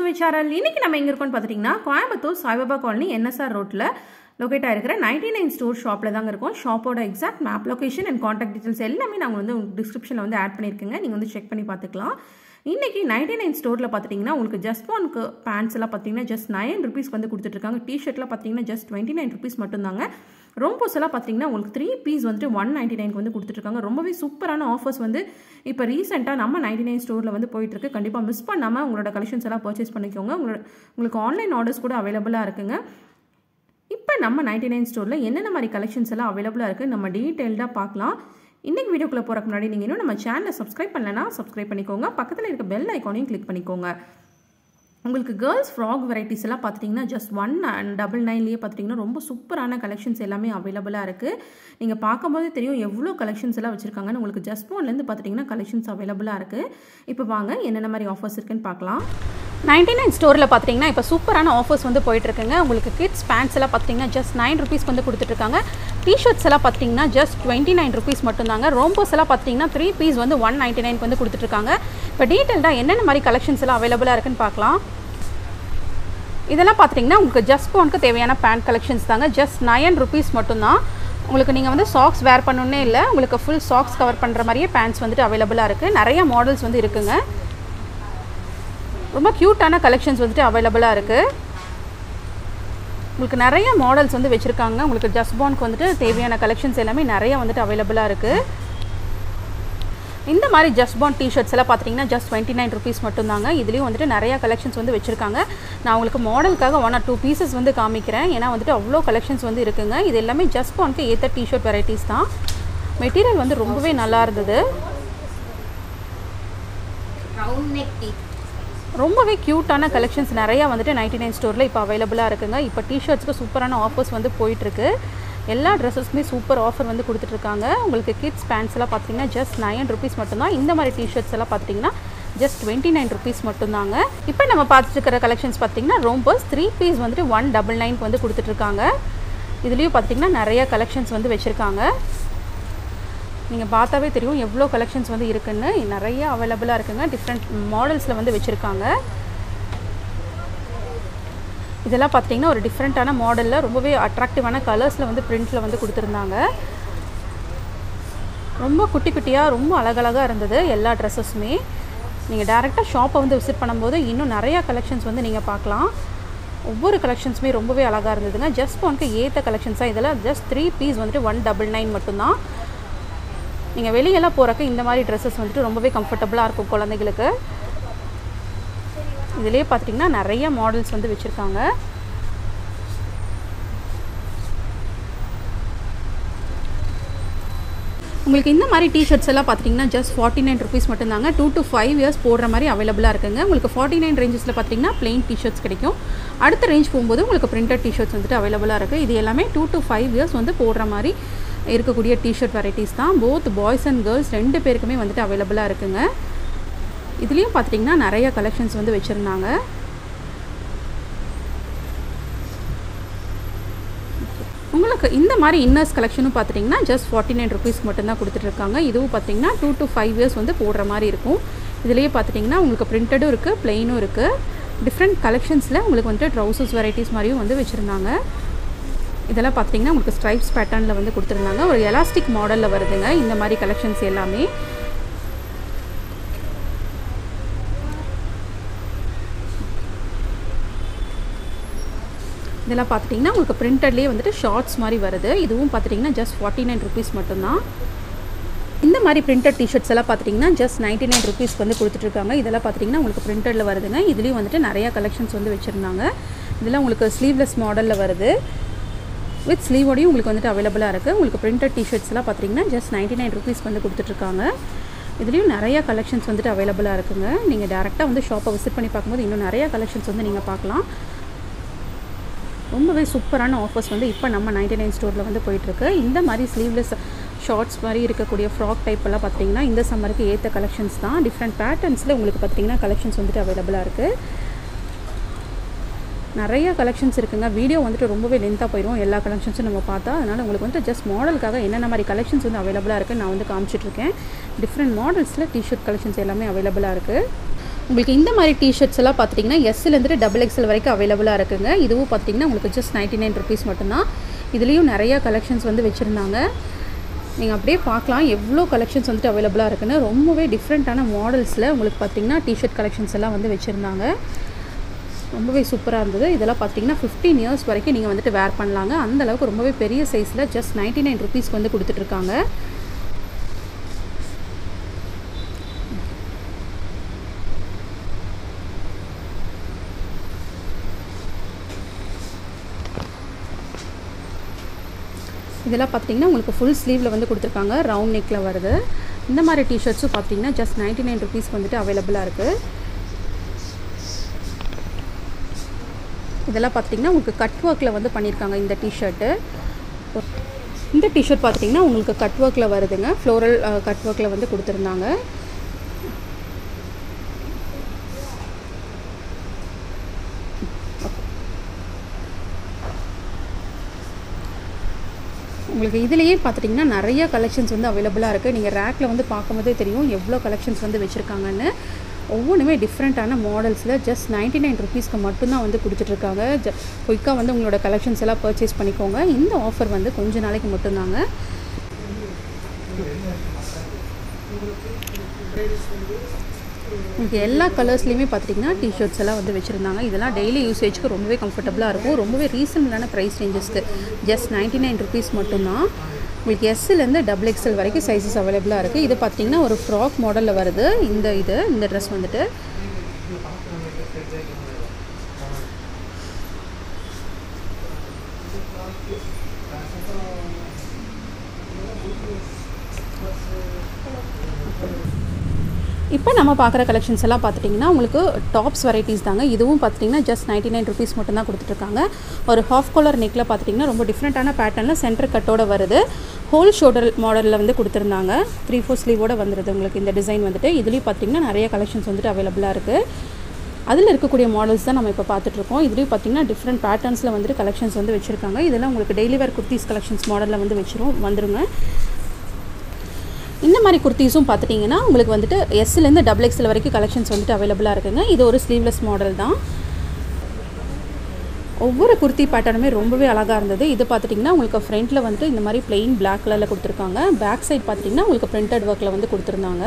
விசாரல் இன்னைக்கு நம்ம எங்கே இருக்கோம்னு பார்த்துட்டிங்கன்னா கோயம்புத்தூர் சாய்பாபா காலனி என்எஸ்ஆர் ரோட்டில் லொக்கேட் ஆகிருக்கிற நைன்டி நைன் ஸ்டோர் ஷாப்பில் தாங்க இருக்கும் ஷாப்போட exact map location and contact details எல்லாமே நாங்கள் வந்து டிஸ்கிரிப்ஷனில் வந்து ஆட் பண்ணியிருக்கேங்க நீங்கள் வந்து செக் பண்ணி பார்த்துக்கலாம் இன்றைக்கி நைன்டி நைன் ஸ்டோரில் பார்த்துட்டிங்கன்னா உங்களுக்கு ஜஸ்ட் ஒன்க்கு பேண்ட்ஸ் எல்லாம் பார்த்தீங்கன்னா ஜஸ்ட் நைன் ருபீஸ் வந்து கொடுத்துட்ருக்காங்க டிஷர்ட்லாம் பார்த்தீங்கன்னா ஜஸ்ட் டுவெண்ட்டி நைன் ருபீஸ் மட்டும்தாங்க ரொம்போஸ் எல்லாம் பார்த்தீங்கன்னா உங்களுக்கு த்ரீ பீஸ் வந்துட்டு ஒன் நைன்டி நைனுக்கு வந்து கொடுத்துட்ருக்காங்க ரொம்பவே சூப்பரான ஆஃபர்ஸ் வந்து இப்போ ரீசெண்டாக நம்ம நைன்டி நைன் ஸ்டோரில் வந்து போயிட்டுருக்கு கண்டிப்பாக மிஸ் பண்ணாமல் உங்களோட கலெக்ஷன்ஸ் எல்லாம் பர்ச்சேஸ் பண்ணிக்கோங்க உங்களோட உங்களுக்கு ஆன்லைன் ஆர்டர்ஸ் கூட அவைலபிளாக இருக்குங்க இப்போ நம்ம நைன்டி நைன் ஸ்டோரில் என்னென்ன மாதிரி கலெக்ஷன்ஸ் எல்லாம் அவைலபிளாக இருக்குது நம்ம டீட்டெயில்டாக பார்க்கலாம் இன்றைக்கி வீடியோக்குள்ளே போகிறக்கு முன்னாடி நீங்கள் இன்னும் நம்ம சேனலை சப்ஸ்கிரைப் பண்ணலைன்னா சப்ஸ்கிரைப் பண்ணிக்கோங்க பக்கத்தில் இருக்க பெல் ஐக்கானையும் கிளிக் பண்ணிக்கோங்க உங்களுக்கு கேர்ள்ஸ் ஃப்ராக் வெரைட்டிஸ் எல்லாம் பார்த்துட்டிங்கன்னா ஜஸ்ட் ஒன் அண்ட் டபுள் நைன்லேயே பார்த்துட்டிங்கன்னா ரொம்ப சூப்பரான கலெக்ஷன்ஸ் எல்லாமே அவைலபிளாக இருக்குது நீங்கள் பார்க்கும்போது தெரியும் எவ்வளோ கலெக்ஷன்ஸ் எல்லாம் வச்சுருக்காங்கன்னு உங்களுக்கு ஜஸ்ட் ஒன்லேருந்து பார்த்துட்டிங்கன்னா கலெக்ஷன்ஸ் அவைலபிளாக இருக்குது இப்போ வாங்க என்னென்ன மாதிரி ஆஃபர்ஸ் இருக்குன்னு பார்க்கலாம் நைன்டி நைன் ஸ்டோரில் பார்த்தீங்கன்னா இப்போ சூப்பரான ஆஃபர்ஸ் வந்து போயிட்டுருக்குங்க உங்களுக்கு கிட்ஸ் பேண்ட்ஸ் எல்லாம் பார்த்தீங்கன்னா ஜஸ்ட் நைன் ருபீஸ் வந்து கொடுத்துட்ருக்காங்க டிஷர்ட்ஸ் எல்லாம் பார்த்தீங்கன்னா ஜஸ்ட் டுவெண்ட்டி நைன் ருபீஸ் மட்டும்தாங்க ரோம்போஸ் எல்லாம் பார்த்தீங்கன்னா த்ரீ பீஸ் வந்து ஒன் நைன்ட்டி நைன் வந்து கொடுத்துட்ருக்காங்க இப்போ டீட்டெயில்டாக என்னென்ன மாதிரி கலெக்ஷன்ஸ் எல்லாம் அவைலபிளாக இருக்குன்னு பார்க்கலாம் இதெல்லாம் பார்த்தீங்கன்னா உங்களுக்கு ஜஸ்ட் போனுக்கு தேவையான பேண்ட் கலெக்ஷன்ஸ் தாங்க ஜஸ்ட் நயன் ருபீஸ் மட்டும்தான் உங்களுக்கு நீங்கள் வந்து சாக்ஸ் வேர் பண்ணணுன்னே இல்லை உங்களுக்கு ஃபுல் சாக்ஸ் கவர் பண்ணுற மாதிரியே பேண்ட்ஸ் வந்துட்டு அவைலபிளாக இருக்குது நிறைய மாடல்ஸ் வந்து இருக்குங்க ரொம்ப க்யூட்டான கலெக்ஷன்ஸ் வந்துட்டு அவைலபிளாக இருக்குது உங்களுக்கு நிறைய மாடல்ஸ் வந்து வச்சுருக்காங்க உங்களுக்கு ஜஸ்பான்க்கு வந்துட்டு தேவையான கலெக்ஷன்ஸ் எல்லாமே நிறைய வந்துட்டு அவைலபிளாக இருக்குது இந்த மாதிரி ஜஸ்பான் டிஷர்ட்ஸ் எல்லாம் பார்த்தீங்கன்னா ஜஸ்ட் டுவெண்ட்டி நைன் ருபீஸ் மட்டும்தாங்க இதுலேயும் வந்துட்டு நிறையா கலெக்ஷன்ஸ் வந்து வச்சுருக்காங்க நான் உங்களுக்கு மாடலுக்காக ஒன் ஆர் டூ பீசஸ் வந்து காமிக்கிறேன் ஏன்னா வந்துட்டு அவ்வளோ கலெக்ஷன்ஸ் வந்து இருக்குங்க இது எல்லாமே ஜஸ்பான்க்கு ஏற்ற டிஷர்ட் வெரைட்டிஸ் தான் மெட்டீரியல் வந்து ரொம்பவே நல்லா இருந்தது ரொம்பவே க்யூட்டான கலெக்ஷன்ஸ் நிறையா வந்துட்டு நைன்டி நைன் ஸ்டோரில் இப்போ அவைலபிளாக இருக்குங்க இப்போ டிஷர்ட்ஸ்க்கு சூப்பரான ஆஃபர்ஸ் வந்து போயிட்டுருக்கு எல்லா ட்ரெஸ்ஸஸ்மே சூப்பர் ஆஃபர் வந்து கொடுத்துட்ருக்காங்க உங்களுக்கு கிட்ஸ் பேண்ட்ஸ் எல்லாம் பார்த்தீங்கன்னா ஜஸ்ட் நைன் ருபீஸ் மட்டும்தான் இந்த மாதிரி டிஷர்ட்ஸ் எல்லாம் பார்த்தீங்கன்னா ஜஸ்ட் டுவெண்ட்டி நைன் ருபீஸ் மட்டும்தாங்க இப்போ நம்ம பார்த்துருக்கிற கலெக்ஷன்ஸ் பார்த்தீங்கன்னா ரொம்பஸ் த்ரீ பீஸ் வந்துட்டு ஒன் டபுள் நைன்க்கு வந்து கொடுத்துட்ருக்காங்க இதுலேயும் பார்த்தீங்கன்னா நிறைய கலெக்ஷன்ஸ் வந்து வச்சுருக்காங்க நீங்கள் பார்த்தாவே தெரியும் எவ்வளோ கலெக்ஷன்ஸ் வந்து இருக்குன்னு நிறைய அவைலபிளாக இருக்குங்க டிஃப்ரெண்ட் மாடல்ஸில் வந்து வச்சுருக்காங்க இதெல்லாம் பார்த்தீங்கன்னா ஒரு டிஃப்ரெண்ட்டான மாடலில் ரொம்பவே அட்ராக்டிவான கலர்ஸில் வந்து பிரிண்டில் வந்து கொடுத்துருந்தாங்க ரொம்ப குட்டி குட்டியாக ரொம்ப அழகழகாக இருந்தது எல்லா ட்ரெஸ்ஸஸுமே நீங்கள் டேரெக்டாக ஷாப்பை வந்து விசிட் பண்ணும்போது இன்னும் நிறையா கலெக்ஷன்ஸ் வந்து நீங்கள் பார்க்கலாம் ஒவ்வொரு கலெக்ஷன்ஸுமே ரொம்பவே அழகாக இருந்ததுங்க ஜஸ்ட் ஒன்க்கு ஏற்ற கலெக்ஷன்ஸாக இதெல்லாம் ஜஸ்ட் த்ரீ பீஸ் வந்துட்டு ஒன் டபுள் நைன் மட்டும்தான் நீங்கள் வெளியெல்லாம் போகிறக்கு இந்த மாதிரி ட்ரெஸ்ஸஸ் வந்துட்டு ரொம்பவே கம்ஃபர்டபுளாக இருக்கும் குழந்தைகளுக்கு இதிலே பார்த்தீங்கன்னா நிறைய மாடல்ஸ் வந்து வச்சுருக்காங்க உங்களுக்கு இந்த மாதிரி டிஷர்ட்ஸ் எல்லாம் பார்த்தீங்கன்னா ஜஸ்ட் ஃபார்ட்டி நைன் ருபீஸ் மட்டும்தாங்க டூ டு ஃபைவ் இயர்ஸ் போடுற மாதிரி அவைலபிளாக இருக்குங்க உங்களுக்கு ஃபார்ட்டி நைன் ரேஞ்சஸில் பார்த்தீங்கன்னா பிளெயின் டிஷர்ட்ஸ் கிடைக்கும் அடுத்த ரேஞ்ச் போகும்போது உங்களுக்கு பிரிண்டட் டிஷர்ட்ஸ் வந்துட்டு அவைலபிளாக இருக்குது இது எல்லாமே டூ டு ஃபைவ் இயர்ஸ் வந்து போடுற மாதிரி இருக்கக்கூடிய டிஷர்ட் வெரைட்டிஸ் தான் போத் பாய்ஸ் அண்ட் கேர்ள்ஸ் ரெண்டு பேருக்குமே வந்துட்டு அவைலபிளாக இருக்குங்க இதுலேயும் பார்த்துட்டிங்கன்னா நிறைய கலெக்ஷன்ஸ் வந்து வச்சுருந்தாங்க உங்களுக்கு இந்த மாதிரி இன்னர்ஸ் கலெக்ஷனும் பார்த்துட்டிங்கன்னா ஜஸ்ட் ஃபார்ட்டி நைன் ருபீஸ் மட்டும்தான் கொடுத்துட்ருக்காங்க இதுவும் பார்த்தீங்கன்னா டூ டு ஃபைவ் இயர்ஸ் வந்து போடுற மாதிரி இருக்கும் இதுலேயே பார்த்துட்டிங்கன்னா உங்களுக்கு பிரிண்டடும் இருக்குது ப்ளெயினும் இருக்குது டிஃப்ரெண்ட் கலெக்ஷன்ஸில் உங்களுக்கு வந்துட்டு ட்ரௌசர்ஸ் வெரைட்டிஸ் மாதிரியும் வந்து வச்சுருந்தாங்க இதெல்லாம் பார்த்தீங்கன்னா உங்களுக்கு ஸ்ட்ரைப்ஸ் பேட்டர்னில் வந்து கொடுத்துருந்தாங்க ஒரு எலாஸ்டிக் மாடலில் வருதுங்க இந்த மாதிரி கலெக்ஷன்ஸ் எல்லாமே இதெல்லாம் பார்த்துட்டிங்கன்னா உங்களுக்கு பிரிண்டட்லேயே வந்துட்டு ஷார்ட்ஸ் மாதிரி வருது இதுவும் பார்த்துட்டிங்கன்னா ஜஸ்ட் ஃபார்ட்டி நைன் ருபீஸ் மட்டும்தான் இந்த மாதிரி பிரிண்டட் டிஷர்ட்ஸ் எல்லாம் பார்த்துட்டிங்கன்னா ஜஸ்ட் நைன்ட்டி நைன் ருபீஸ் வந்து கொடுத்துட்ருக்காங்க இதெல்லாம் பார்த்துட்டிங்கன்னா உங்களுக்கு பிரிண்டடில் வருதுங்க இதுலேயும் வந்துட்டு நிறையா கலெக்ஷன்ஸ் வந்து வச்சுருந்தாங்க இதெல்லாம் உங்களுக்கு ஸ்லீவ்லெஸ் மாடலில் வருது வித் ஸ்லீவோடையும் உங்களுக்கு வந்துட்டு அவைலபிளாக இருக்குது உங்களுக்கு பிரிண்டட் டிஷர்ட்ஸ்லாம் பார்த்தீங்கன்னா ஜஸ்ட் நைன்ட்டி நைன் ருபீஸ் வந்து கொடுத்துட்ருக்காங்க இதுலேயும் நிறைய கலெக்ஷன்ஸ் வந்துட்டு அவைலபிளாக இருக்குங்க நீங்கள் டேரெக்டாக வந்து ஷாப்பை விசிட் பண்ணி பார்க்கும்போது இன்னும் நிறையா கலெக்ஷன்ஸ் வந்து நீங்கள் பார்க்கலாம் ரொம்பவே சூப்பரான ஆஃபர்ஸ் வந்து இப்போ நம்ம நைன்டி நைன் ஸ்டோரில் வந்து போயிட்டுருக்கு இந்த மாதிரி ஸ்லீவ்லெஸ் ஷார்ட்ஸ் மாதிரி இருக்கக்கூடிய ஃப்ராக் டைப் எல்லாம் பார்த்தீங்கன்னா இந்த சம்மருக்கு ஏற்ற கலெக்ஷன்ஸ் தான் டிஃப்ரெண்ட் பேட்டர்ன்ஸில் உங்களுக்கு பார்த்தீங்கன்னா கலெக்ஷன்ஸ் வந்துட்டு அவைலபிளாக இருக்குது நிறைய கலெக்ஷன்ஸ் இருக்குங்க வீடியோ வந்துட்டு ரொம்பவே லென்த்தாக போயிடும் எல்லா கலெக்ஷன்ஸும் நம்ம பார்த்தா அதனால் உங்களுக்கு வந்துட்டு ஜஸ்ட் மாடலுக்காக என்னென்ன மாதிரி கலெக்ஷன்ஸ் வந்து அவைலபிளாக இருக்குன்னு நான் வந்து காமிச்சிட்ருக்கேன் டிஃப்ரெண்ட் மாடல்ஸில் டிஷர்ட் கலெக்ஷன்ஸ் எல்லாமே அவைலபிளாக இருக்குது உங்களுக்கு இந்த மாதிரி டிஷர்ட்ஸ் எல்லாம் பார்த்தீங்கன்னா எஸ்லேருந்து டபுள் எக்ஸல் வரைக்கும் அவைலபிளாக இருக்குங்க இதுவும் பார்த்தீங்கன்னா உங்களுக்கு ஜஸ்ட் நைன்ட்டி நைன் ருபீஸ் மட்டும்தான் இதுலேயும் நிறையா கலெக்ஷன்ஸ் வந்து வச்சுருந்தாங்க நீங்கள் அப்படியே பார்க்கலாம் எவ்வளோ கலெக்ஷன்ஸ் வந்துட்டு அவைலபிளாக இருக்குன்னு ரொம்பவே டிஃப்ரெண்ட்டான மாடல்ஸில் உங்களுக்கு பார்த்தீங்கன்னா டிஷர்ட் கலெக்ஷன்ஸ் எல்லாம் வந்து வச்சுருந்தாங்க ரொம்பவே சூப்பராக இருந்தது இதெல்லாம் பார்த்தீங்கன்னா ஃபிஃப்டீன் இயர்ஸ் வரைக்கும் நீங்கள் வந்துட்டு வேர் பண்ணலாங்க அந்த அளவுக்கு ரொம்பவே பெரிய சைஸில் ஜஸ்ட் நைன்ட்டி நைன் ருபீஸ்க்கு வந்து கொடுத்துட்ருக்காங்க இதெல்லாம் பார்த்தீங்கன்னா உங்களுக்கு ஃபுல் ஸ்லீவில் வந்து கொடுத்துருக்காங்க ரவுண்ட் நெக்கில் வருது இந்த மாதிரி டிஷர்ட்ஸும் பார்த்தீங்கன்னா ஜஸ்ட் நைன்ட்டி நைன் ருபீஸ் வந்துட்டு அவைலபிளாக இருக்குது இதெல்லாம் பார்த்தீங்கன்னா உங்களுக்கு கட் ஒர்க்கில் வந்து பண்ணியிருக்காங்க இந்த டிஷர்ட்டு இந்த டிஷர்ட் பார்த்தீங்கன்னா உங்களுக்கு கட் ஒர்க்கில் வருதுங்க ஃப்ளோரல் கட் ஒர்க்கில் வந்து கொடுத்துருந்தாங்க உங்களுக்கு இதுலேயே பார்த்துட்டிங்கன்னா நிறைய கலெக்ஷன்ஸ் வந்து அவைலபிளாக இருக்குது நீங்கள் ரேக்கில் வந்து பார்க்கும்போதே தெரியும் எவ்வளோ கலெக்ஷன்ஸ் வந்து வச்சுருக்காங்கன்னு ஒவ்வொன்றுமே டிஃப்ரெண்ட்டான மாடல்ஸில் ஜஸ்ட் நைன்ட்டி நைன் ருபீஸ்க்கு மட்டும்தான் வந்து கொடுத்துட்ருக்காங்க ஜ குயிக்காக வந்து உங்களோட கலெக்ஷன்ஸ் எல்லாம் பர்ச்சேஸ் பண்ணிக்கோங்க இந்த ஆஃபர் வந்து கொஞ்ச நாளைக்கு மட்டும்தாங்க உங்களுக்கு எல்லா கலர்ஸ்லேயுமே பார்த்துட்டிங்கன்னா டிஷர்ட்ஸ் எல்லாம் வந்து வச்சுருந்தாங்க இதெல்லாம் டெய்லி யூசேஜ்க்கு ரொம்பவே கம்ஃபர்டபுளாக இருக்கும் ரொம்பவே ரீசனபிளான ப்ரைஸ் ரேஞ்சஸ்க்கு ஜஸ்ட் நைன்ட்டி நைன் ருபீஸ் மட்டும்தான் உங்களுக்கு எஸ்லேருந்து டபுள் எக்ஸ்எல் வரைக்கும் சைஸஸ் அவைலபிளாக இருக்குது இது பார்த்திங்கன்னா ஒரு ஃப்ராக் மாடலில் வருது இந்த இது இந்த ட்ரெஸ் வந்துட்டு இப்போ நம்ம பார்க்குற கலெக்ஷன்ஸ் எல்லாம் பார்த்துட்டிங்கன்னா உங்களுக்கு டாப்ஸ் வெரைட்டிஸ் தாங்க இதுவும் பார்த்துட்டிங்கன்னா ஜஸ்ட் நைன்ட்டி நைன் ருபீஸ் மட்டும் தான் கொடுத்துட்ருக்காங்க ஒரு ஹாஃப் கலர் நெக்கில் பார்த்துட்டிங்கன்னா ரொம்ப டிஃப்ரெண்ட்டான பேட்டர்னில் சென்டர் கட்டோட வருது ஹோல் ஷோல்டர் மாடலில் வந்து கொடுத்துருந்தாங்க த்ரீ ஃபோர் ஸ்லீவோட வந்துருது உங்களுக்கு இந்த டிசைன் வந்துட்டு இதுலேயும் பார்த்திங்கன்னா நிறைய கலெக்ஷன்ஸ் வந்துட்டு அவைலபிளாக இருக்குது அதில் இருக்கக்கூடிய மாடல்ஸ் தான் நம்ம இப்போ பார்த்துட்ருக்கோம் இதுலேயும் பார்த்திங்கன்னா டிஃப்ரெண்ட் பேட்டர்ன்ஸில் வந்துட்டு கலெக்ஷன்ஸ் வந்து வச்சுருக்காங்க இதெல்லாம் உங்களுக்கு டெய்லி வேர் குர்த்திஸ் கலெக்ஷன்ஸ் மாடலில் வந்து வச்சிரும் வந்துருங்க இந்த மாதிரி குர்த்திஸும் பார்த்துட்டிங்கன்னா உங்களுக்கு வந்துட்டு எஸ்லேருந்து டபுள் எக்ஸல் வரைக்கும் கலெக்ஷன்ஸ் வந்துட்டு அவைலபிளாக இருக்குங்க இது ஒரு ஸ்லீவ்லெஸ் மாடல் தான் ஒவ்வொரு குர்த்தி பேட்டர்னுமே ரொம்பவே அழகாக இருந்தது இது பார்த்துட்டிங்கன்னா உங்களுக்கு ஃப்ரண்ட்டில் வந்துட்டு இந்த மாதிரி பிளெயின் பிளாக் கலரில் கொடுத்துருக்காங்க பேக் சைட் பார்த்திங்கன்னா உங்களுக்கு பிரிண்டட் ஒர்க்கில் வந்து கொடுத்துருந்தாங்க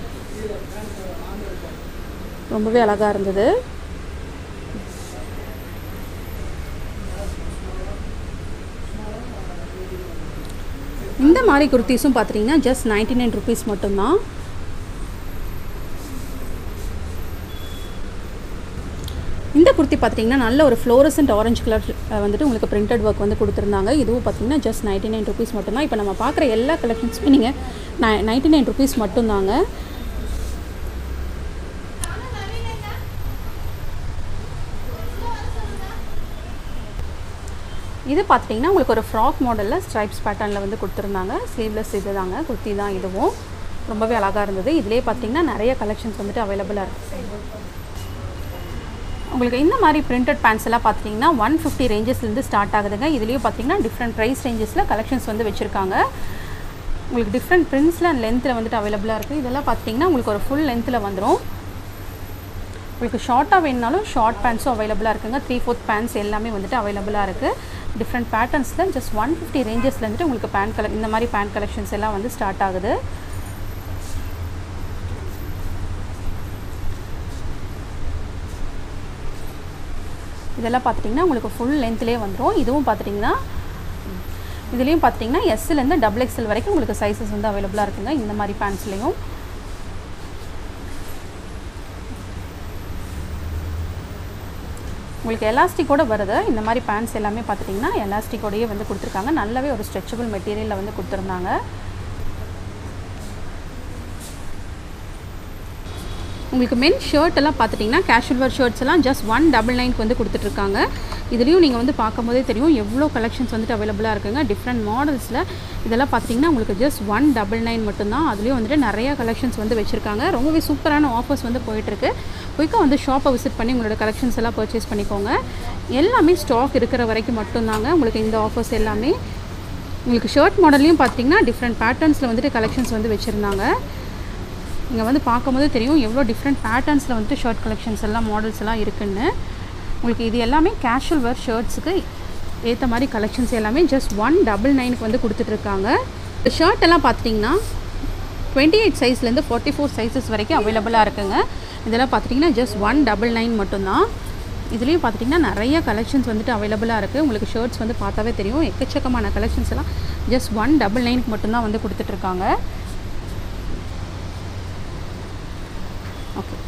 ரொம்பவே அழகாக இருந்தது இந்த மாதிரி குர்த்திஸும் பார்த்துட்டிங்கன்னா ஜஸ்ட் நைன்ட்டி நைன் ருபீஸ் மட்டும்தான் இந்த குர்த்தி பார்த்திங்கன்னா நல்ல ஒரு ஃப்ளோரசன்ட் ஆரஞ்சு கலர் வந்துட்டு உங்களுக்கு பிரிண்டட் ஒர்க் வந்து கொடுத்துருந்தாங்க இதுவும் பார்த்திங்கன்னா ஜஸ்ட் நைன்ட்டி நைன் ருபீஸ் மட்டும்தான் இப்போ நம்ம பார்க்குற எல்லா கலெக்ஷன்ஸுமே நீங்கள் நை நைன்ட்டி நைன் ருபீஸ் மட்டும்தாங்க இது பார்த்துட்டிங்கன்னா உங்களுக்கு ஒரு ஃப்ராக் மாடலில் ஸ்ட்ரைப்ஸ் பேட்டர்னில் வந்து கொடுத்துருந்தாங்க ஸ்லீவ்லெஸ் இது தாங்க குர்த்தி தான் இதுவும் ரொம்பவே அழகாக இருந்தது இதிலே பார்த்தீங்கன்னா நிறைய கலெக்ஷன்ஸ் வந்துட்டு அவைலபிளாக இருக்குது உங்களுக்கு இந்த மாதிரி பிரிண்டட் பேண்ட்ஸ் எல்லாம் பார்த்தீங்கன்னா ஒன் ஃபிஃப்டி ரேஞ்சஸ்லேருந்து ஸ்டார்ட் ஆகுதுங்க இதுலேயும் பார்த்தீங்கன்னா டிஃப்ரெண்ட் ப்ரைஸ் ரேஞ்சஸில் கலெக்ஷன்ஸ் வந்து வச்சுருக்காங்க உங்களுக்கு டிஃப்ரெண்ட் பிரிண்ட்ஸில் அண்ட் லென்த்தில் வந்துட்டு அவைலபிளாக இருக்குது இதெல்லாம் பார்த்தீங்கன்னா உங்களுக்கு ஒரு ஃபுல் லென்த்தில் வந்துடும் உங்களுக்கு ஷார்ட்டாக வேணுனாலும் ஷார்ட் பேண்ட்ஸும் அவைலபிளாக இருக்குங்க த்ரீ ஃபோர்த் பேண்ட்ஸ் எல்லாமே வந்துட்டு அவைலபிளாக இருக்குது டிஃப்ரெண்ட் பேட்டர்ன்ஸில் ஜஸ்ட் ஒன் ஃபிஃப்டி ரேஞ்சஸ்லேருந்துட்டு உங்களுக்கு பேண்ட் கலர் இந்த மாதிரி பேண்ட் கலெக்ஷன்ஸ் எல்லாம் வந்து ஸ்டார்ட் ஆகுது இதெல்லாம் பார்த்துட்டிங்கன்னா உங்களுக்கு ஃபுல் லென்த்லேயே வந்துடும் இதுவும் பார்த்துட்டிங்கன்னா இதுலேயும் பார்த்தீங்கன்னா எஸ்லேருந்து டபுள் எக்ஸ்எல் வரைக்கும் உங்களுக்கு சைஸஸ் வந்து அவைலபிளாக இருக்குங்க இந்த மாதிரி பேண்ட்ஸ்லேயும் உங்களுக்கு எலாஸ்டிக்கோட வருது இந்த மாதிரி பேண்ட்ஸ் எல்லாமே பார்த்துட்டிங்கன்னா எலாஸ்டிக்கோடையே வந்து கொடுத்துருக்காங்க நல்லாவே ஒரு ஸ்ட்ரெச்சபிள் மெட்டீரியலில் வந்து கொடுத்துருந்தாங்க உங்களுக்கு மென் ஷர்ட் எல்லாம் பார்த்துட்டிங்கன்னா கேஷுவல் வேர் ஷர்ட்ஸ் எல்லாம் ஜஸ்ட் ஒன் டபுள் நைன்க்கு வந்து கொடுத்துட்ருக்காங்க இதுலேயும் நீங்கள் வந்து பார்க்கும்போதே தெரியும் எவ்வளோ கலெக்ஷன்ஸ் வந்துட்டு அவைலபிளாக இருக்குங்க டிஃப்ரெண்ட் மாடல்ஸில் இதெல்லாம் பார்த்தீங்கன்னா உங்களுக்கு ஜஸ்ட் ஒன் டபுள் நைன் மட்டும்தான் அதுலேயும் வந்துட்டு நிறைய கலெக்ஷன்ஸ் வந்து வச்சுருக்காங்க ரொம்பவே சூப்பரான ஆஃபர்ஸ் வந்து போயிட்டுருக்கு குயிக்காக வந்து ஷாப்பை விசிட் பண்ணி உங்களோட கலெக்ஷன்ஸ் எல்லாம் பர்ச்சேஸ் பண்ணிக்கோங்க எல்லாமே ஸ்டாக் இருக்கிற வரைக்கும் மட்டும்தாங்க உங்களுக்கு இந்த ஆஃபர்ஸ் எல்லாமே உங்களுக்கு ஷர்ட் மாடல்லையும் பார்த்தீங்கன்னா டிஃப்ரெண்ட் பேட்டர்ன்ஸில் வந்துட்டு கலெக்ஷன்ஸ் வந்து வச்சுருந்தாங்க இங்கே வந்து பார்க்கும்போது தெரியும் எவ்வளோ டிஃப்ரெண்ட் பேட்டர்ன்ஸில் வந்துட்டு ஷர்ட் கலெக்ஷன்ஸ் எல்லாம் மாடல்ஸ் எல்லாம் இருக்குன்னு உங்களுக்கு இது எல்லாமே கேஷுவல் வேர் ஷர்ட்ஸுக்கு ஏற்ற மாதிரி கலெக்ஷன்ஸ் எல்லாமே ஜஸ்ட் ஒன் டபுள் நைனுக்கு வந்து கொடுத்துட்ருக்காங்க இந்த ஷர்ட் எல்லாம் பார்த்தீங்கன்னா டுவெண்ட்டி எயிட் சைஸ்லேருந்து ஃபார்ட்டி ஃபோர் சைஸஸ் வரைக்கும் அவைலபிளாக இருக்குங்க இதெல்லாம் பார்த்துட்டிங்கன்னா ஜஸ்ட் ஒன் டபுள் நைன் மட்டும்தான் இதுலேயும் பார்த்துட்டிங்கன்னா நிறைய கலெக்ஷன்ஸ் வந்துட்டு அவைலபிளாக இருக்குது உங்களுக்கு ஷர்ட்ஸ் வந்து பார்த்தாவே தெரியும் எக்கச்சக்கமான கலெக்ஷன்ஸ் எல்லாம் ஜஸ்ட் ஒன் டபுள் நைனுக்கு மட்டும்தான் வந்து கொடுத்துட்ருக்காங்க ஓகே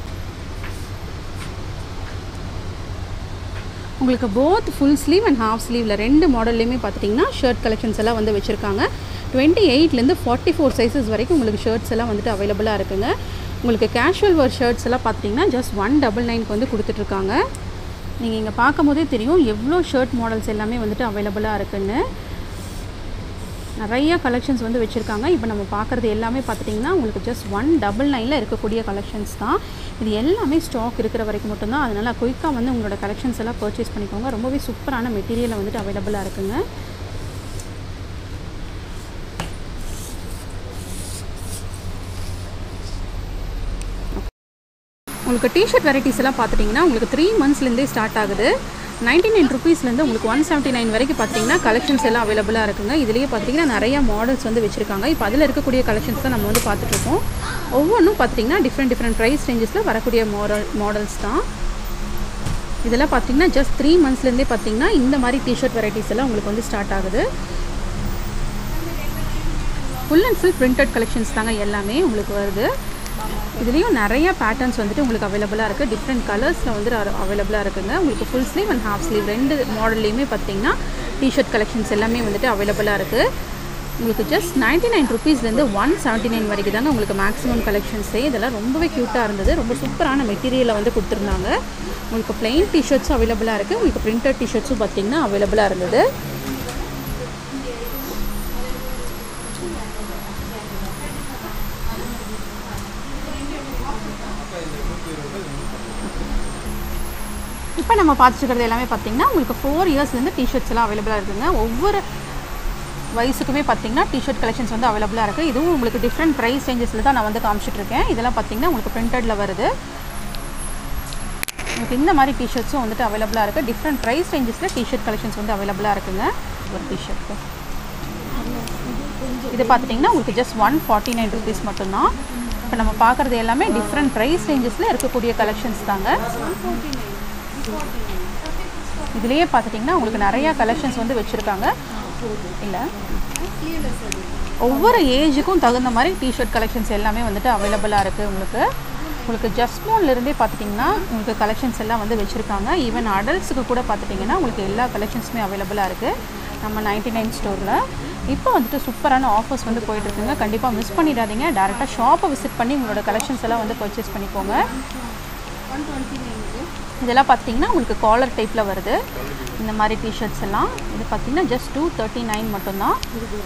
உங்களுக்கு both full sleeve and half ஸ்லீவில் ரெண்டு மாடல்லையுமே பார்த்துட்டிங்கன்னா ஷர்ட் கலெக்ஷன்ஸ் எல்லாம் வந்து வச்சுருக்காங்க டுவெண்ட்டி எயிட்லேருந்து ஃபார்ட்டி ஃபோர் சைஸஸ் வரைக்கும் உங்களுக்கு ஷர்ட்ஸ் எல்லாம் வந்துட்டு அவைலபிளாக இருக்குங்க உங்களுக்கு கேஷுவல் வேர் ஷர்ட்ஸ் எல்லாம் பார்த்தீங்கன்னா ஜஸ்ட் ஒன் டபுள் நைனுக்கு வந்து கொடுத்துட்ருக்காங்க நீங்கள் இங்கே பார்க்கும் போதே தெரியும் எவ்வளோ ஷர்ட் மாடல்ஸ் எல்லாமே வந்துட்டு அவைலபிளாக இருக்குன்னு நிறைய கலெக்ஷன்ஸ் வந்து வச்சுருக்காங்க இப்போ நம்ம பார்க்குறது எல்லாமே பார்த்துட்டிங்கன்னா உங்களுக்கு ஜஸ்ட் ஒன் டபுள் நைனில் இருக்கக்கூடிய கலெக்ஷன்ஸ் தான் இது எல்லாமே ஸ்டாக் இருக்கிற வரைக்கும் மட்டும்தான் அதனால் குயிக்காக வந்து உங்களோட கலெக்ஷன்ஸ் எல்லாம் பர்ச்சேஸ் பண்ணிக்கோங்க ரொம்பவே சூப்பரான மெட்டீரியலில் வந்துட்டு அவைலபிளாக இருக்குங்க உங்களுக்கு டிஷர்ட் வெரைட்டிஸ் எல்லாம் பார்த்துட்டிங்கன்னா உங்களுக்கு த்ரீ மந்த்ஸ்லேருந்தே ஸ்டார்ட் ஆகுது நைன்டி நைன் ருபீஸ்லேருந்து உங்களுக்கு ஒன் செவன்ட்டி நைன் வரைக்கும் பார்த்தீங்கன்னா கலெக்ஷன்ஸ் எல்லாம் அவைலபிளாக இருக்குங்க இதுலேயே பார்த்தீங்கன்னா நிறைய மாடல்ஸ் வந்து வச்சுருக்காங்க இப்போ அதில் இருக்கக்கூடிய கலெக்ஷன்ஸ் தான் நம்ம வந்து பார்த்துட்ருக்கோம் ஒவ்வொன்றும் பார்த்தீங்கன்னா டிஃப்ரெண்ட் டிஃப்ரெண்ட் ப்ரைஸ் ரேஞ்சஸில் வரக்கூடிய மாடல் மாடல்ஸ் தான் இதெல்லாம் பார்த்தீங்கன்னா ஜஸ்ட் த்ரீ மந்த்ஸ்லேருந்தே பார்த்தீங்கன்னா இந்த மாதிரி டிஷர்ட் வெரைட்டிஸ் எல்லாம் உங்களுக்கு வந்து ஸ்டார்ட் ஆகுது full and full printed collections தாங்க எல்லாமே உங்களுக்கு வருது இதுலேயும் நிறைய பேட்டர்ன்ஸ் வந்துட்டு உங்களுக்கு அவைலபிளாக இருக்குது டிஃப்ரெண்ட் கலர்ஸில் வந்துட்டு அவைலபிளாக இருக்குங்க உங்களுக்கு full sleeve and half sleeve ரெண்டு மாடல்லையுமே பார்த்தீங்கன்னா டிஷர்ட் கலெக்ஷன்ஸ் எல்லாமே வந்துட்டு அவைலபிளாக இருக்குது உங்களுக்கு ஜஸ்ட் நைன்ட்டி நைன் ருபீஸ்லேருந்து ஒன் செவன்ட்டி நைன் வரைக்கும் தாங்க உங்களுக்கு மேக்ஸிமம் கலெக்ஷன்ஸே இதெல்லாம் ரொம்பவே க்யூட்டாக இருந்தது ரொம்ப சூப்பரான மெட்டீரியலை வந்து கொடுத்துருந்தாங்க உங்களுக்கு பிளெயின் டிஷர்ட்ஸும் அவைலபிளாக இருக்குது உங்களுக்கு பிரிண்டட் டிஷர்ட்ஸும் பார்த்தீங்கன்னா அவைலபிளாக இருந்தது இப்போ நம்ம பார்த்துருக்கிறது எல்லாமே பார்த்தீங்கன்னா உங்களுக்கு ஃபோர் இயர்ஸ்லேருந்து டிஷர்ட்ஸ் எல்லாம் அவைலபிளாக இருக்குங்க ஒவ்வொரு வயசுக்குமே பார்த்தீங்கன்னா டிஷர்ட் கலெக்ஷன்ஸ் வந்து அவைலபிளாக இருக்குது இதுவும் உங்களுக்கு டிஃப்ரெண்ட் ப்ரைஸ் ரேஞ்சஸில் தான் நான் வந்து காமிச்சிட்ருக்கேன் இதெல்லாம் பார்த்தீங்கன்னா உங்களுக்கு பிரிண்டடில் வருது உங்களுக்கு இந்த மாதிரி டிஷர்ட்ஸும் வந்துட்டு அவைலபிளாக இருக்குது டிஃப்ரெண்ட் ப்ரைஸ் ரேஞ்சஸில் டிஷர்ட் கலெக்ஷன்ஸ் வந்து அவைலபிளாக இருக்குங்க ஒரு டிஷர்ட்டு இது பார்த்துட்டிங்கன்னா உங்களுக்கு just one forty nine rupees மட்டும்தான் இப்போ நம்ம பார்க்குறது எல்லாமே டிஃப்ரெண்ட் ப்ரைஸ் ரேஞ்சஸில் இருக்கக்கூடிய கலெக்ஷன்ஸ் தாங்க இதுலேயே பார்த்துட்டிங்கன்னா உங்களுக்கு நிறையா கலெக்ஷன்ஸ் வந்து வச்சுருக்காங்க இல்லை ஒவ்வொரு ஏஜுக்கும் தகுந்த மாதிரி டிஷர்ட் கலெக்ஷன்ஸ் எல்லாமே வந்துட்டு அவைலபிளாக இருக்குது உங்களுக்கு உங்களுக்கு ஜஸ்மோன்லேருந்தே பார்த்துட்டிங்கன்னா உங்களுக்கு கலெக்ஷன்ஸ் எல்லாம் வந்து வச்சுருக்காங்க ஈவன் அடல்ட்ஸுக்கு கூட பார்த்துட்டிங்கன்னா உங்களுக்கு எல்லா கலெக்ஷன்ஸுமே அவைலபிளாக இருக்குது நம்ம நைன்டி நைன் ஸ்டோரில் இப்போ வந்துட்டு சூப்பரான ஆஃபர்ஸ் வந்து போயிட்டுருக்குங்க கண்டிப்பாக மிஸ் பண்ணிடாதீங்க டேரெக்டாக ஷாப்பை விசிட் பண்ணி உங்களோட கலெக்ஷன்ஸ் எல்லாம் வந்து பர்ச்சேஸ் பண்ணிக்கோங்க இதெல்லாம் பார்த்தீங்கன்னா உங்களுக்கு காலர் டைப்பில் வருது இந்த மாதிரி டிஷர்ட்ஸ் எல்லாம் இது பார்த்தீங்கன்னா ஜஸ்ட் டூ தேர்ட்டி நைன் மட்டும்தான்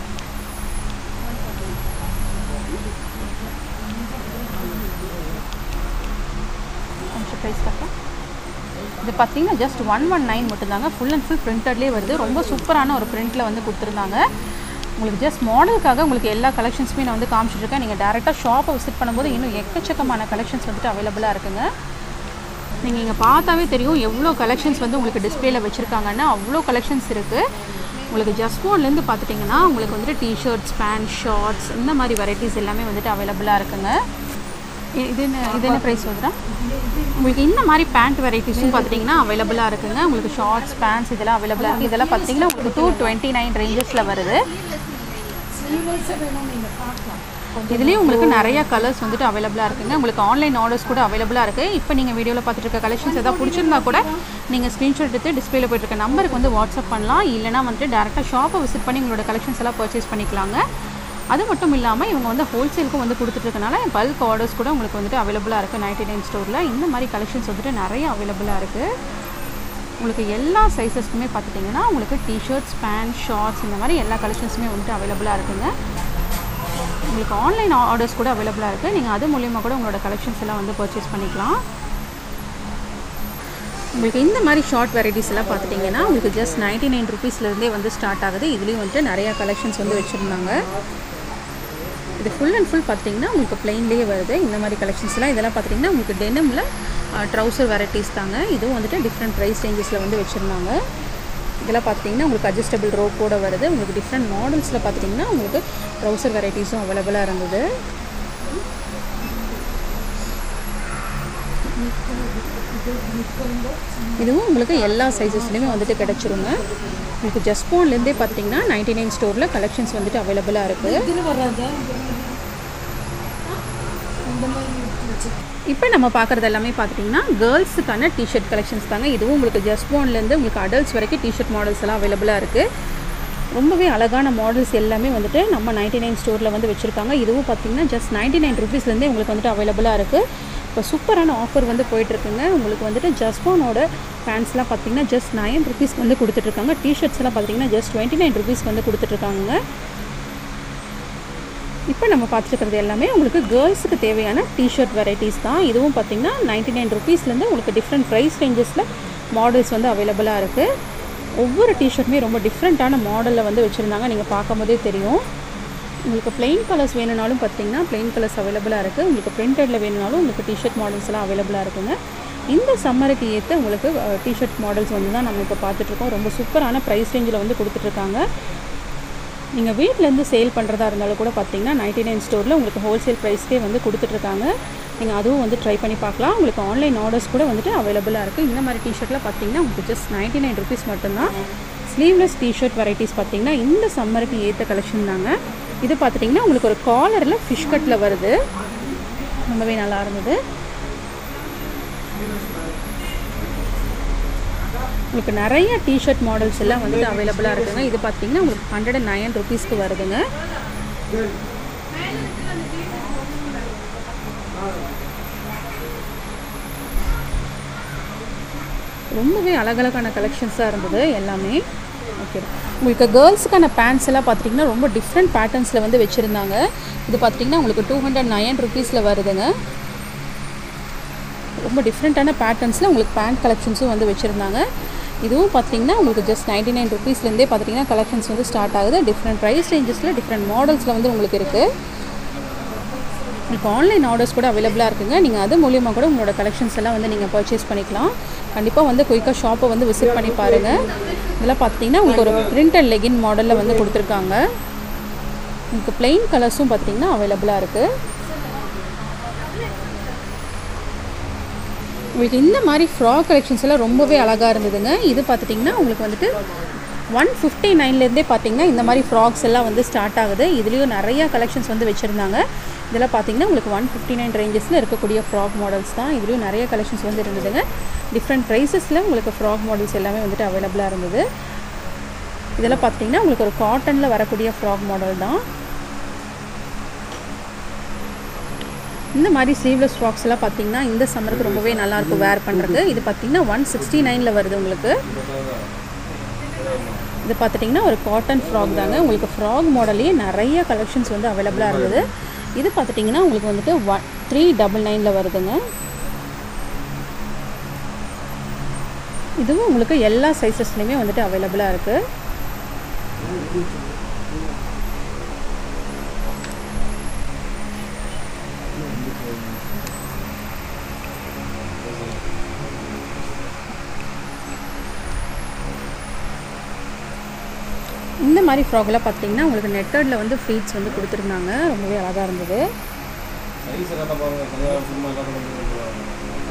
கொஞ்சம் ப்ரைஸ் கட்டேன் இது பார்த்தீங்கன்னா ஜஸ்ட் ஒன் ஒன் நைன் மட்டும்தாங்க ஃபுல் அண்ட் ஃபுல் பிரிண்டட்லேயே வருது ரொம்ப சூப்பரான ஒரு பிரிண்டில் வந்து கொடுத்துருந்தாங்க உங்களுக்கு ஜஸ்ட் மாடலுக்காக உங்களுக்கு எல்லா கலெக்ஷன்ஸுமே நான் வந்து காமிச்சிட்ருக்கேன் நீங்கள் டேரெக்டாக ஷாப்பை விசிட் பண்ணும்போது இன்னும் எக்கச்சக்கமான கலெக்ஷன்ஸ் வந்துட்டு அவைலபிளாக இருக்குங்க நீங்கள் இங்கே பார்த்தாவே தெரியும் எவ்வளோ கலெக்ஷன்ஸ் வந்து உங்களுக்கு டிஸ்பிளேல வச்சுருக்காங்கன்னா அவ்வளோ கலெக்ஷன்ஸ் இருக்குது உங்களுக்கு ஜஸ்ட் ஃபோன்லேருந்து பார்த்துட்டிங்கன்னா உங்களுக்கு வந்துட்டு டிஷர்ட்ஸ் பேண்ட் ஷார்ட்ஸ் இந்த மாதிரி வெரைட்டிஸ் எல்லாமே வந்துட்டு அவைலபிளாக இருக்குங்க இ- இது என்ன இது என்ன ப்ரைஸ் வருதுடா உங்களுக்கு இந்த மாதிரி பேண்ட் வெரைட்டிஸும் பார்த்துட்டிங்கன்னா அவைலபிளாக இருக்குங்க உங்களுக்கு ஷார்ட்ஸ் பேண்ட்ஸ் இதெல்லாம் அவைலபிளாக இருக்குது இதெல்லாம் பார்த்தீங்கன்னா உங்களுக்கு டூ டுவெண்ட்டி நைன் ரேஞ்சஸில் வருது இதுலேயும் உங்களுக்கு நிறைய கலர்ஸ் வந்துட்டு அவைலபிளாக இருக்குங்க உங்களுக்கு ஆன்லைன் ஆர்டர்ஸ் கூட அவைலபிளாக இருக்குது இப்போ நீங்கள் வீடியோவில் பார்த்துட்டு இருக்க கலெக்ஷன்ஸ் எதாவது பிடிச்சிருந்தா கூட நீங்கள் ஸ்க்ரீன்ஷாட் எடுத்து டிஸ்பிளேல போயிட்டு இருக்க நம்பருக்கு வந்து வாட்ஸ்அப் பண்ணலாம் இல்லைனா வந்துட்டு டேரெக்டாக ஷாப்பை விசிட் பண்ணி உங்களோட கலெக்ஷன்ஸ் எல்லாம் பர்ச்சேஸ் பண்ணிக்கலாங்க அது மட்டும் இல்லாமல் இவங்க வந்து ஹோல்சேலுக்கும் வந்து கொடுத்துட்ருக்கனால பல்க் ஆர்டர்ஸ் கூட உங்களுக்கு வந்துட்டு அவைலபிளாக இருக்குது நைன்டி நைன் ஸ்டோரில் இந்த மாதிரி கலெக்ஷன்ஸ் வந்துட்டு நிறைய அவைலபிளாக இருக்குது உங்களுக்கு எல்லா சைஸஸ்க்குமே பார்த்துட்டிங்கன்னா உங்களுக்கு டிஷர்ட்ஸ் பேண்ட் ஷார்ட்ஸ் இந்த மாதிரி எல்லா கலெக்ஷன்ஸுமே வந்துட்டு அவைலபிளாக இருக்குங்க உங்களுக்கு ஆன்லைன் ஆர்டர்ஸ் கூட அவைலபிளாக இருக்குது நீங்கள் அது மூலியமாக கூட உங்களோட கலெக்ஷன்ஸ் எல்லாம் வந்து பர்ச்சேஸ் பண்ணிக்கலாம் உங்களுக்கு இந்த மாதிரி ஷார்ட் வெரைட்டிஸ் எல்லாம் பார்த்துட்டிங்கன்னா உங்களுக்கு ஜஸ்ட் நைன்டி நைன் ருபீஸ்லேருந்தே வந்து ஸ்டார்ட் ஆகுது இதுலேயும் வந்துட்டு நிறையா கலெக்ஷன்ஸ் வந்து வச்சுருந்தாங்க இது ஃபுல் அண்ட் ஃபுல் பார்த்தீங்கன்னா உங்களுக்கு பிளெயின்லேயே வருது இந்த மாதிரி கலெக்ஷன்ஸ்லாம் இதெல்லாம் பார்த்தீங்கன்னா உங்களுக்கு டெனிமில் ட்ரௌசர் வெரைட்டிஸ் தாங்க இதுவும் வந்துட்டு டிஃப்ரெண்ட் ப்ரைஸ் ரேஞ்சஸில் வந்து வச்சுருந்தாங்க இதெல்லாம் பார்த்தீங்கன்னா உங்களுக்கு அட்ஜஸ்டபிள் ரோ கூட வருது உங்களுக்கு டிஃப்ரெண்ட் மாடல்ஸில் பார்த்தீங்கன்னா உங்களுக்கு ட்ரௌசர் வெரைட்டிஸும் அவைலபிளாக இருந்தது இதுவும் உங்களுக்கு எல்லா சைஸஸ்லையுமே வந்துட்டு கிடச்சிருங்க உங்களுக்கு ஜஸ்போன்லேருந்தே பார்த்தீங்கன்னா நைன்டி நைன் ஸ்டோரில் கலெக்ஷன்ஸ் வந்துட்டு அவைலபிளாக இருக்குது இப்போ நம்ம பார்க்குறது எல்லாமே பார்த்துட்டிங்கன்னா கேர்ள்ஸுக்கான டிஷர்ட் கலெக்ஷன்ஸ் தாங்க இதுவும் உங்களுக்கு ஜஸ்போன்லேருந்து உங்களுக்கு அடல்ட்ஸ் வரைக்கும் டிஷர்ட் மாடல்ஸ் எல்லாம் அவைலபிளாக இருக்குது ரொம்பவே அழகான மாடல்ஸ் எல்லாமே வந்துட்டு நம்ம நைன்டி நைன் ஸ்டோரில் வந்து வச்சுருக்காங்க இதுவும் பார்த்தீங்கன்னா ஜஸ்ட் நைன்டி நைன் ருபீஸ்லேருந்தே உங்களுக்கு வந்துட்டு அவைலபிளாக இருக்குது இப்போ சூப்பரான ஆஃபர் வந்து போயிட்டுருக்குங்க உங்களுக்கு வந்துட்டு ஜஸ்பானோட பேண்ட்ஸ்லாம் பார்த்தீங்கன்னா ஜஸ்ட் நைன் ருபீஸ்க்கு வந்து கொடுத்துட்ருக்காங்க டிஷர்ட்ஸ்லாம் பார்த்தீங்கன்னா ஜஸ்ட் டுவெண்ட்டி நைன் ருபீஸ்க்கு வந்து கொடுத்துட்ருக்காங்க இப்போ நம்ம பார்த்துருக்கிறது எல்லாமே உங்களுக்கு கேர்ள்ஸுக்கு தேவையான டிஷர்ட் வெரைட்டிஸ் தான் இதுவும் பார்த்தீங்கன்னா நைன்டி நைன் ருபீஸ்லேருந்து உங்களுக்கு டிஃப்ரெண்ட் ப்ரைஸ் ரேஞ்சஸில் மாடல்ஸ் வந்து அவைலபிளாக இருக்குது ஒவ்வொரு டிஷர்ட்டுமே ரொம்ப டிஃப்ரெண்ட்டான மாடலில் வந்து வச்சுருந்தாங்க நீங்கள் பார்க்கும்போதே தெரியும் உங்களுக்கு பிளெயின் கலர்ஸ் வேணும்னாலும் பார்த்தீங்கன்னா பிளெயின் கலர்ஸ் அவைலபிளாக இருக்குது உங்களுக்கு பிரிண்டடில் வேணும்னாலும் உங்களுக்கு டிஷர்ட் மாடல்ஸ் எல்லாம் அவைலபிளாக இருக்குங்க இந்த சம்மருக்கு ஏற்ற உங்களுக்கு டிஷர்ட் மாடல்ஸ் வந்து தான் நம்ம இப்போ பார்த்துட்ருக்கோம் ரொம்ப சூப்பரான ப்ரைஸ் ரேஞ்சில் வந்து கொடுத்துட்ருக்காங்க நீங்கள் வீட்டிலேருந்து சேல் பண்ணுறதா இருந்தாலும் கூட பார்த்தீங்கன்னா நைன்டி நைன் ஸ்டோரில் உங்களுக்கு ஹோல்சேல் ப்ரைஸ்க்கே வந்து கொடுத்துட்ருக்காங்க நீங்கள் அதுவும் வந்து ட்ரை பண்ணி பார்க்கலாம் உங்களுக்கு ஆன்லைன் ஆர்டர்ஸ் கூட வந்துட்டு அவைலபிளாக இருக்குது இந்த மாதிரி டிஷர்ட்டில் பார்த்தீங்கன்னா உங்களுக்கு ஜஸ்ட் நைன்டி நைன் ருபீஸ் மட்டும்தான் ஸ்லீவ்லெஸ் டிஷர்ட் வெரைட்டிஸ் பார்த்தீங்கன்னா இந்த சம்மருக்கு ஏற்ற கலெக்ஷன் தாங்க இது பார்த்துட்டிங்கன்னா உங்களுக்கு ஒரு காலரில் ஃபிஷ் கட்டில் வருது ரொம்பவே நல்லா இருந்தது உங்களுக்கு நிறைய டிஷர்ட் மாடல்ஸ் எல்லாம் வந்துட்டு அவைலபிளாக இருக்குங்க இது பார்த்தீங்கன்னா உங்களுக்கு ஹண்ட்ரட் அண்ட் நைன் ருபீஸ்க்கு வருதுங்க ரொம்பவே அழகழகான கலெக்ஷன்ஸாக இருந்தது எல்லாமே ஓகே உங்களுக்கு கேர்ள்ஸுக்கான பேண்ட்ஸ் எல்லாம் பார்த்துட்டிங்கன்னா ரொம்ப டிஃப்ரெண்ட் பேட்டர்ன்ஸில் வந்து வச்சுருந்தாங்க இது பார்த்துட்டிங்கன்னா உங்களுக்கு டூ ஹண்ட்ரட் நைன் ருபீஸில் வருதுங்க ரொம்ப டிஃப்ரெண்ட்டான பேட்டர்ன்ஸில் உங்களுக்கு பேண்ட் கலெக்ஷன்ஸும் வந்து வச்சுருந்தாங்க இதுவும் பார்த்தீங்கன்னா உங்களுக்கு ஜஸ்ட் நைன்டி நைன் ருபீஸ்லேருந்தே பார்த்தீங்கன்னா கலெக்ஷன்ஸ் வந்து ஸ்டார்ட் ஆகுது டிஃப்ரெண்ட் ப்ரைஸ் ரேஞ்சஸில் டிஃப்ரெண்ட் மாடல்ஸில் வந்து உங்களுக்கு இருக்குது உங்களுக்கு ஆன்லைன் ஆர்டர்ஸ் கூட அவைலபிளாக இருக்குங்க நீங்கள் அது மூலியமாக கூட உங்களோட கலெக்ஷன்ஸ் எல்லாம் வந்து நீங்கள் பர்ச்சேஸ் பண்ணிக்கலாம் கண்டிப்பாக வந்து குயிக்காக ஷாப்பை வந்து விசிட் பண்ணி பாருங்கள் இதெல்லாம் பார்த்தீங்கன்னா உங்களுக்கு ஒரு பிரிண்டட் லெகின் மாடலில் வந்து கொடுத்துருக்காங்க உங்களுக்கு பிளெயின் கலர்ஸும் பார்த்தீங்கன்னா அவைலபிளாக இருக்குது உங்களுக்கு இந்த மாதிரி ஃப்ராக் கலெக்ஷன்ஸ் எல்லாம் ரொம்பவே அழகாக இருந்ததுங்க இது பார்த்துட்டிங்கன்னா உங்களுக்கு வந்துட்டு ஒன் ஃபிஃப்டி நைன்லேருந்தே பார்த்தீங்கன்னா இந்த மாதிரி ஃப்ராக்ஸ் எல்லாம் வந்து ஸ்டார்ட் ஆகுது இதுலேயும் நிறையா கலெக்ஷன்ஸ் வந்து வச்சுருந்தாங்க இதெல்லாம் பார்த்தீங்கன்னா உங்களுக்கு ஒன் ஃபிஃப்டி நைன் ரேஞ்சஸில் இருக்கக்கூடிய ஃப்ராக் மாடல்ஸ் தான் இதுலேயும் நிறைய கலெக்ஷன்ஸ் வந்து இருந்ததுங்க டிஃப்ரெண்ட் ப்ரைஸஸில் உங்களுக்கு ஃப்ராக் மாடல்ஸ் எல்லாமே வந்துட்டு அவைலபிளாக இருந்தது இதெல்லாம் பார்த்தீங்கன்னா உங்களுக்கு ஒரு காட்டனில் வரக்கூடிய ஃப்ராக் மாடல் தான் இந்த மாதிரி ஸ்லீவ்லெஸ் ஃப்ராக்ஸ் எல்லாம் பார்த்தீங்கன்னா இந்த சம்மருக்கு ரொம்பவே நல்லாயிருக்கும் வேர் பண்ணுறது இது பார்த்தீங்கன்னா ஒன் சிக்ஸ்டி நைனில் வருது உங்களுக்கு இது பார்த்துட்டிங்கன்னா ஒரு காட்டன் ஃப்ராக் தாங்க உங்களுக்கு ஃப்ராக் மாடல்லையே நிறைய கலெக்ஷன்ஸ் வந்து அவைலபிளாக இருந்தது இது பார்த்துட்டிங்கன்னா உங்களுக்கு வந்துட்டு ஒன் த்ரீ டபுள் நைனில் வருதுங்க இதுவும் உங்களுக்கு எல்லா சைஸஸ்லையுமே வந்துட்டு அவைலபிளாக இருக்குது இந்த மாதிரி ஃப்ராக்லாம் பார்த்தீங்கன்னா உங்களுக்கு நெட்டடில் வந்து ஃப்ளீட்ஸ் வந்து கொடுத்துருந்தாங்க ரொம்பவே அழகாக இருந்தது சைஸ் எல்லாம் பாருங்க சரியா சும்மா எல்லாம் கொண்டு வந்துருக்காங்க.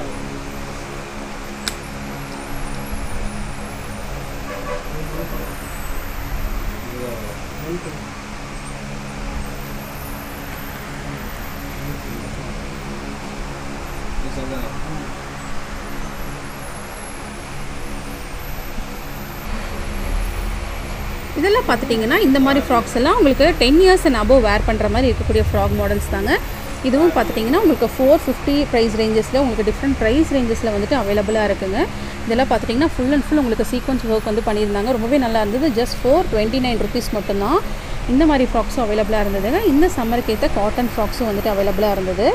இது சரிதானே? இதெல்லாம் பார்த்துட்டிங்கன்னா இந்த மாதிரி ஃப்ராக்ஸ் எல்லாம் உங்களுக்கு ten years and above wear பண்ணுற மாதிரி இருக்கக்கூடிய ஃப்ராக் மாடல்ஸ் தாங்க இதுவும் பார்த்துட்டிங்கன்னா உங்களுக்கு ஃபோர் ஃபிஃப்டி ப்ரைஸ் ரேஞ்சஸில் உங்களுக்கு டிஃப்ரெண்ட் ப்ரைஸ் ரேஞ்சஸில் வந்துட்டு அவைலபிளாக இருக்குங்க இதெல்லாம் பார்த்துட்டிங்கன்னா ஃபுல் அண்ட் ஃபுல் உங்களுக்கு சீக்வன்ஸ் ஒர்க் வந்து பண்ணியிருந்தாங்க ரொம்பவே நல்லா இருந்தது just four twenty nine rupees மட்டும்தான் இந்த மாதிரி ஃப்ராக்ஸும் அவைலபிளாக இருந்ததுங்க இந்த சம்மருக்கு ஏற்ற காட்டன் ஃப்ராக்ஸும் வந்துட்டு அவைலபிளாக இருந்தது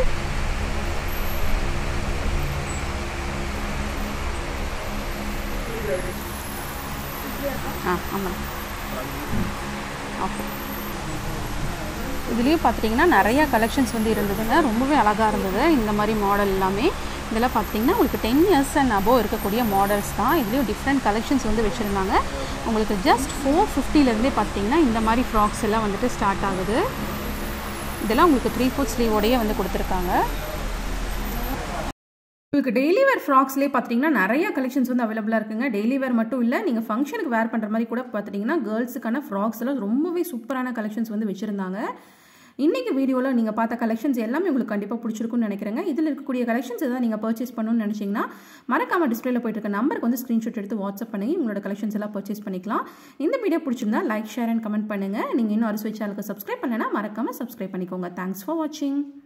ஆ ஆமாம் ஓகே இதுலேயும் பார்த்துட்டிங்கன்னா நிறைய கலெக்ஷன்ஸ் வந்து இருந்ததுங்க ரொம்பவே அழகாக இருந்தது இந்த மாதிரி மாடல் எல்லாமே இதெல்லாம் பார்த்தீங்கன்னா உங்களுக்கு டென் இயர்ஸ் அண்ட் அபோவ் இருக்கக்கூடிய மாடல்ஸ் தான் இதுலேயும் டிஃப்ரெண்ட் கலெக்ஷன்ஸ் வந்து வச்சுருந்தாங்க உங்களுக்கு ஜஸ்ட் ஃபோர் ஃபிஃப்டிலேருந்தே பார்த்தீங்கன்னா இந்த மாதிரி ஃப்ராக்ஸ் எல்லாம் வந்துட்டு ஸ்டார்ட் ஆகுது இதெல்லாம் உங்களுக்கு த்ரீ ஃபோர் ஸ்லீவோடையே வந்து கொடுத்துருக்காங்க உங்களுக்கு டெய்லி வேர் ஃப்ராக்ஸ்லேயே பார்த்தீங்கன்னா நிறைய கலெக்ஷன்ஸ் வந்து அவைலபிளாக இருக்குங்க டெய்லி வேர் மட்டும் இல்லை நீங்கள் ஃபங்க்ஷனுக்கு வேர் பண்ணுற மாதிரி கூட பார்த்துட்டிங்கன்னா கேர்ள்ஸுக்கான ஃப்ராக்ஸ் எல்லாம் ரொம்பவே சூப்பரான கலெக்ஷன்ஸ் வந்து வச்சுருந்தாங்க இன்றைக்கி வீடியோவில் நீங்கள் பார்த்த கலெக்ஷன்ஸ் எல்லாமே உங்களுக்கு கண்டிப்பாக பிடிச்சிருக்குன்னு நினைக்கிறேங்க இதில் இருக்கக்கூடிய கலெக்ஷன்ஸ் எதாவது நீங்கள் பர்ச்சேஸ் பண்ணணும்னு நினச்சிங்கன்னா மறக்காமல் டிஸ்பிளேல போயிட்டு இருக்க நம்பருக்கு வந்து ஸ்க்ரீன்ஷாட் எடுத்து வாட்ஸ்அப் பண்ணி உங்களோட கலெக்ஷன்ஸ் எல்லாம் பர்ச்சேஸ் பண்ணிக்கலாம் இந்த வீடியோ பிடிச்சிருந்தா லைக் ஷேர் அண்ட் கமெண்ட் பண்ணுங்கள் நீங்கள் இன்னும் அரசு சேனலுக்கு சப்ஸ்கிரைப் பண்ணலைன்னா மறக்காமல் சப்ஸ்கிரைப் பண்ணிக்கோங்க தேங்க்ஸ் ஃபார் வாட்சிங்